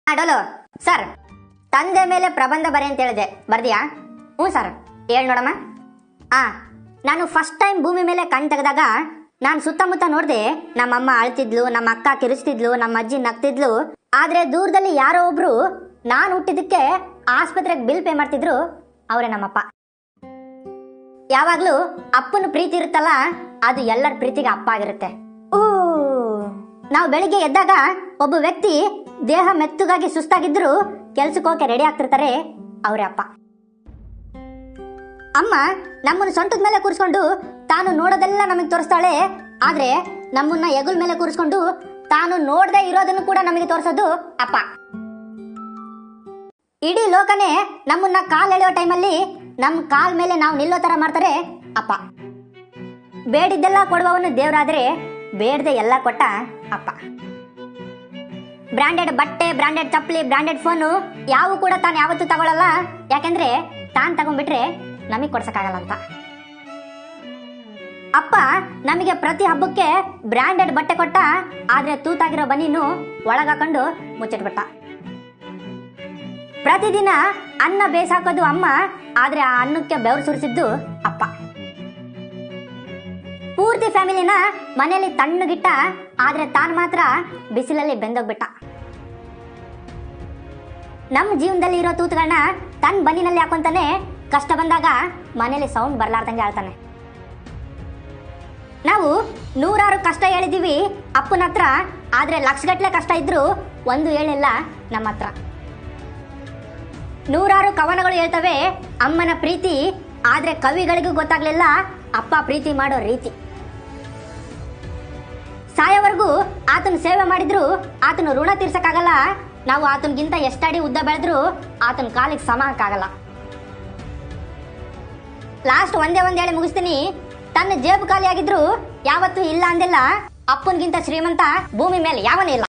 ಡೋಲು ಸರ್ ತಂದೆ ಮೇಲೆ ಪ್ರಬಂಧ ಬರೆ ಅಂತ ಹೇಳಿದೆ ಬರ್ದಿಯಾ ಹ್ಞೂ ಸರ್ ಹೇಳಿ ನೋಡಮ್ಮ ಆ ನಾನು ಫಸ್ಟ್ ಟೈಮ್ ಭೂಮಿ ಮೇಲೆ ಕಣ್ ತೆಗೆದಾಗ ನಾನು ಸುತ್ತಮುತ್ತ ನೋಡ್ದೆ ನಮ್ಮಮ್ಮ ಅಳ್ತಿದ್ಲು ನಮ್ಮ ಅಕ್ಕ ಕಿರಿಸ್ತಿದ್ಲು ನಮ್ಮ ಅಜ್ಜಿ ನಗ್ತಿದ್ಲು ಆದ್ರೆ ದೂರದಲ್ಲಿ ಯಾರೋ ಒಬ್ರು ನಾನು ಹುಟ್ಟಿದಕ್ಕೆ ಆಸ್ಪತ್ರೆಗೆ ಬಿಲ್ ಪೇ ಮಾಡ್ತಿದ್ರು ಅವರೇ ನಮ್ಮಪ್ಪ ಯಾವಾಗ್ಲೂ ಅಪ್ಪನ ಪ್ರೀತಿ ಇರುತ್ತಲ್ಲ ಅದು ಎಲ್ಲರ ಪ್ರೀತಿಗೆ ಅಪ್ಪ ಆಗಿರುತ್ತೆ ಊ ನಾವು ಬೆಳಿಗ್ಗೆ ಎದ್ದಾಗ ಒಬ್ಬ ವ್ಯಕ್ತಿ ದೇಹ ಮೆತ್ತಗಾಗಿ ಸುಸ್ತಾಗಿದ್ರು ಕೆಲ್ಸಕ್ಕೆ ಹೋಗಕ್ಕೆ ರೆಡಿ ಆಗ್ತಿರ್ತಾರೆ ಅವರೇ ಅಪ್ಪ ಅಮ್ಮ ನಮ್ಮನ್ನ ಸೊಂಟದ ಮೇಲೆ ಕೂರಿಸ್ಕೊಂಡು ತಾನು ನೋಡೋದೆಲ್ಲ ನಮಗೆ ತೋರಿಸ್ತಾಳೆ ಆದ್ರೆ ನಮ್ಮನ್ನ ಎಗುಲ್ ಮೇಲೆ ಕೂರಿಸ್ಕೊಂಡು ತಾನು ನೋಡದೆ ಇರೋದನ್ನು ಕೂಡ ನಮಗೆ ತೋರಿಸೋದು ಅಪ್ಪ ಇಡೀ ಲೋಕನೇ ನಮ್ಮನ್ನ ಕಾಲ್ ಎಳೆಯೋ ಟೈಮಲ್ಲಿ ನಮ್ ಕಾಲ್ ಮೇಲೆ ನಾವು ನಿಲ್ಲೋ ತರ ಮಾಡ್ತಾರೆ ಅಪ್ಪ ಬೇಡಿದ್ದೆಲ್ಲ ಕೊಡುವವನು ದೇವರಾದ್ರೆ ಬೇಡದೆ ಎಲ್ಲ ಕೊಟ್ಟ ಅಪ್ಪ ಬ್ರಾಂಡೆಡ್ ಬಟ್ಟೆ ಬ್ರಾಂಡೆಡ್ ಚಪ್ಪಲಿ ಬ್ರಾಂಡೆಡ್ ಫೋನು ಯಾವು ಕೂಡ ತಾನು ಯಾವತ್ತೂ ತಗೊಳಲ್ಲ ಯಾಕೆಂದ್ರೆ ತಾನ್ ತಗೊಂಡ್ಬಿಟ್ರೆ ನಮಗ್ ಕೊಡ್ಸಕ್ಕಾಗಲ್ಲ ಅಂತ ಅಪ್ಪ ನಮಗೆ ಪ್ರತಿ ಹಬ್ಬಕ್ಕೆ ಬ್ರಾಂಡೆಡ್ ಬಟ್ಟೆ ಕೊಟ್ಟ ಆದ್ರೆ ತೂತಾಗಿರೋ ಬನೀನು ಒಳಗಾಕೊಂಡು ಮುಚ್ಚಿಟ್ಬಿಟ್ಟ ಪ್ರತಿದಿನ ಅನ್ನ ಬೇಸಾಕೋದು ಅಮ್ಮ ಆದ್ರೆ ಆ ಅನ್ನಕ್ಕೆ ಬೆವರು ಸುರಿಸಿದ್ದು ಅಪ್ಪ ಪೂರ್ತಿ ಫ್ಯಾಮಿಲಿನ ಮನೆಯಲ್ಲಿ ತಣ್ಣಗಿಟ್ಟ ಆದ್ರೆ ತಾನು ಮಾತ್ರ ಬಿಸಿಲಲ್ಲಿ ಬೆಂದೋಗ್ಬಿಟ್ಟ ನಮ್ಮ ಜೀವನದಲ್ಲಿ ಇರೋ ತೂತುಗಳನ್ನ ತನ್ನ ಬನ್ನಿನಲ್ಲಿ ಹಾಕೊಂತಾನೆ ಕಷ್ಟ ಬಂದಾಗ ಮನೇಲಿ ಸೌಂಡ್ ಬರ್ಲಾರ್ದಂಗೆ ಆಳ್ತಾನೆ ನಾವು ನೂರಾರು ಕಷ್ಟ ಹೇಳಿದೀವಿ ಅಪ್ಪನ ಹತ್ರ ಆದ್ರೆ ಲಕ್ಷಗಟ್ಲೆ ಕಷ್ಟ ಇದ್ರು ಒಂದು ಹೇಳಿಲ್ಲ ನಮ್ಮ ಹತ್ರ ನೂರಾರು ಕವನಗಳು ಹೇಳ್ತವೆ ಅಮ್ಮನ ಪ್ರೀತಿ ಆದ್ರೆ ಕವಿಗಳಿಗೂ ಗೊತ್ತಾಗ್ಲಿಲ್ಲ ಅಪ್ಪ ಪ್ರೀತಿ ಮಾಡೋ ರೀತಿ ಸಾಯೋವರೆಗೂ ಆತನ ಸೇವೆ ಮಾಡಿದ್ರು ಆತನ ಋಣ ತೀರ್ಸಕ್ಕಾಗಲ್ಲ ನಾವು ಆತನ್ಗಿಂತ ಎಷ್ಟಡಿ ಉದ್ದ ಬೆಳೆದ್ರು ಆತನ ಕಾಲಿಗೆ ಸಮ ಹಾಕಾಗಲ್ಲ ಲಾಸ್ಟ್ ಒಂದೇ ಒಂದ್ ಹೇಳಿ ಮುಗಿಸ್ತೀನಿ ತನ್ನ ಜೇಬು ಖಾಲಿ ಆಗಿದ್ರು ಯಾವತ್ತೂ ಇಲ್ಲ ಅಂದಿಲ್ಲ ಅಪ್ಪನ್ಗಿಂತ ಶ್ರೀಮಂತ ಭೂಮಿ ಮೇಲೆ ಯಾವನೇ ಇಲ್ಲ